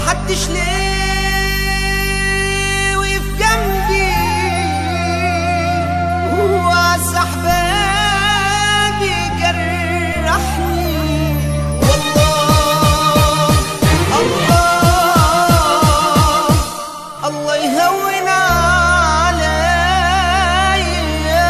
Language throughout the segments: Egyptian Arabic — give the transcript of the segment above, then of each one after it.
محدش ليه وقف جنبي وعز احبابي جرحني والله الله الله يهون عليا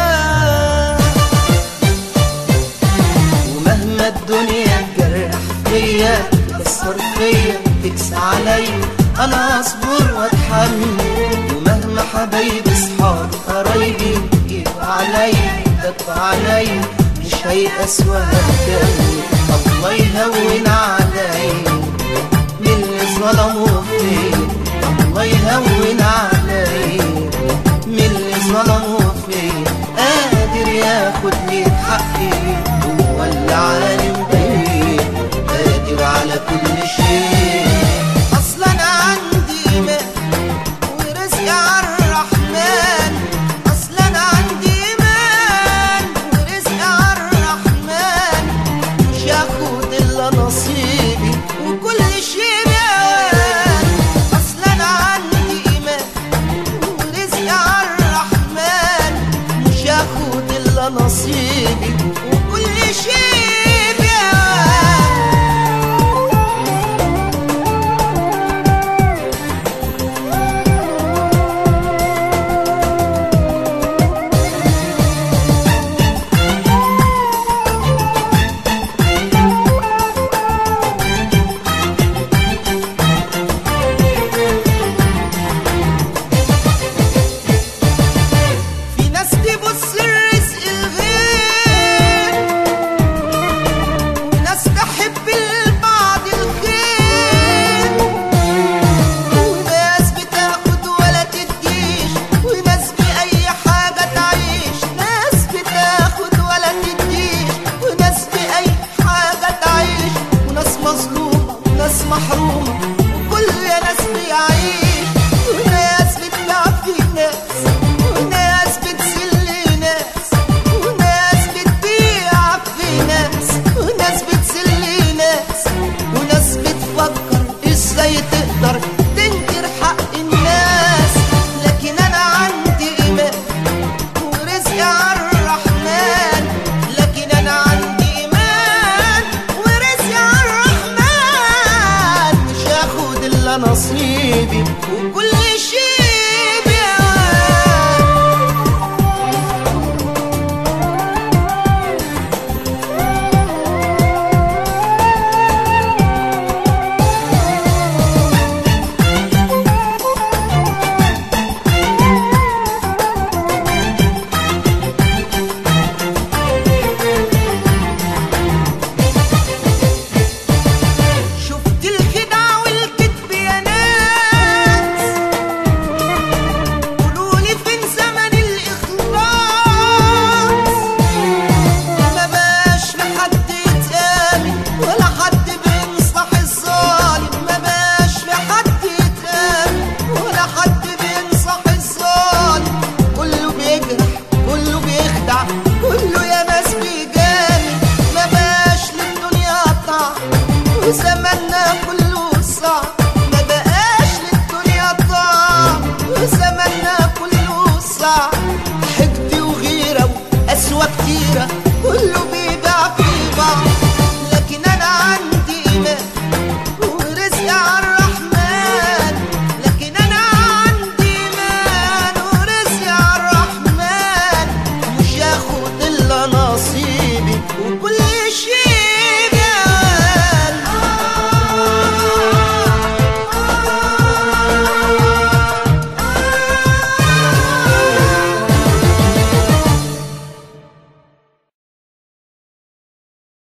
ومهما الدنيا تجرح فيا تكسر فيا تكسى عليا انا اصبر واتحمل ومهما حبايبي صحابي قرايبي يجوا عليا يدفع عليا مش هيأس ولا الكمل الله يهون عليا من اللي ظلموا فيا الله يهون عليا من اللي ظلموا فيا قادر ياخد لي حقي هو اللي عالم بيا قادر على كل شيء اصلا انا عندي ايمان ورزقي على الرحمن اصلا انا عندي ايمان ورزقي على الرحمن مش هاخد الا نصيبي وكل شيء بأوان اصلا انا عندي ايمان ورزقي على الرحمن مش هاخد الا نصيبي وكل شيء بأوان في ناس تبص الرزق الغير وناس تحب البعض الخير وناس بتاخد ولا تديش وناس بأي حاجة تعيش ناس بتاخد ولا تديش وناس بأي حاجة تعيش وناس مظلومة وناس محرومة وكل يا ناس بيعيش وناس بتبيع في ناس وناس بتسل ناس وناس بتبيع في ناس وناس بتسل ناس وناس بتفكر ازاي تقدر تنكر حق الناس لكن انا عندي ايمان ورزقي على الرحمن لكن انا عندي ايمان ورزقي على الرحمن مش هاخد الا نصيبي وكل